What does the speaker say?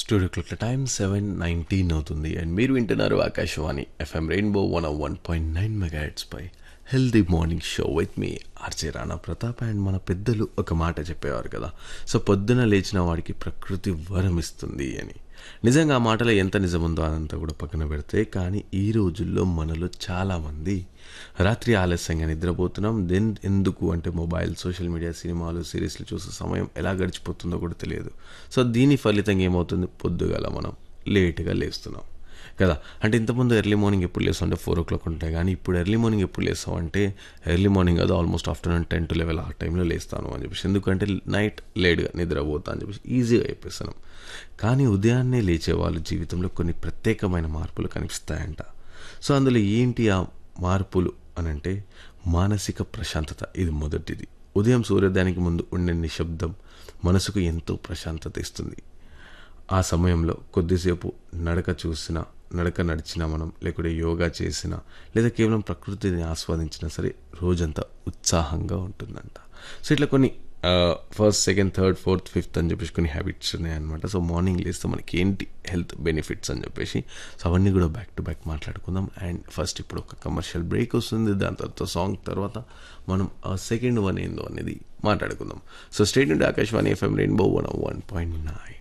studio clock time seven nineteen అవుతుంది and మీరు వింటున్నారు Akashvani FM rainbow one one point nine megahertz పై healthy morning show with మీ RJ Rana Pratap and మన పెద్దలు ఒక మాట చెప్పేవారు కదా సో పొద్దున లేచిన వాడికి ప్రకృతి వరం ఇస్తుంది అని నిజంగా ఆ మాటలో ఎంత నిజముందో అదంతా కూడా పక్కన పెడితే కానీ ఈ రోజుల్లో మనలో చాలామంది రాత్రి ఆలస్యంగా నిద్రపోతున్నాం దెన్ ఎందుకు అంటే మొబైల్ సోషల్ మీడియా సినిమాలు సిరీస్లు చూసే సమయం ఎలా గడిచిపోతుందో కూడా తెలియదు సో దీని ఫలితంగా ఏమవుతుంది పొద్దుగల మనం లేట్గా లేస్తున్నాం కదా అంటే ఇంతకుముందు ఎర్లీ మార్నింగ్ ఎప్పుడు లేస్తాం అంటే ఫోర్ ఓ క్లాక్ ఉంటాయి కానీ ఇప్పుడు ఎర్లీ మార్నింగ్ ఎప్పుడు లేస్తాం అంటే ఎర్లీ మార్నింగ్ కాదు almost afternoon ten to eleven ఆ టైంలో లేస్తాను అని చెప్పేసి ఎందుకంటే నైట్ లేట్గా నిద్రపోతా అని చెప్పేసి ఈజీగా అయిపోతాను కానీ ఉదయాన్నే లేచే వాళ్ళ జీవితంలో కొన్ని ప్రత్యేకమైన మార్పులు కనిపిస్తాయంట సో అందులో ఏంటి ఆ మార్పులు అని అంటే మానసిక ప్రశాంతత ఇది మొదటిది ఉదయం సూర్యోదయానికి ముందు ఉండే నిశ్శబ్దం మనసుకు ఎంతో ప్రశాంతత ఇస్తుంది ఆ సమయంలో కొద్దిసేపు నడక చూసినా నడక నడిచినా మనం లేకుంటే యోగా చేసినా లేదా కేవలం ప్రకృతిని ఆస్వాదించినా సరే రోజంతా ఉత్సాహంగా ఉంటుందంట సో ఇట్లా కొన్ని first second third fourth fifth అని చెప్పేసి కొన్ని హ్యాబిట్స్ ఉన్నాయన్నమాట సో మార్నింగ్ లేస్తే మనకి ఏంటి హెల్త్ బెనిఫిట్స్ అని చెప్పేసి సో అవన్నీ కూడా బ్యాక్ టు బ్యాక్ మాట్లాడుకుందాం అండ్ ఫస్ట్ ఇప్పుడు ఒక కమర్షియల్ బ్రేక్ వస్తుంది దాని తర్వాత సాంగ్ తర్వాత మనం ఆ సెకండ్ వన్ ఏందో అనేది మాట్లాడుకుందాం సో స్టేట్ నుండి Akashvani FM rainbow one one point nine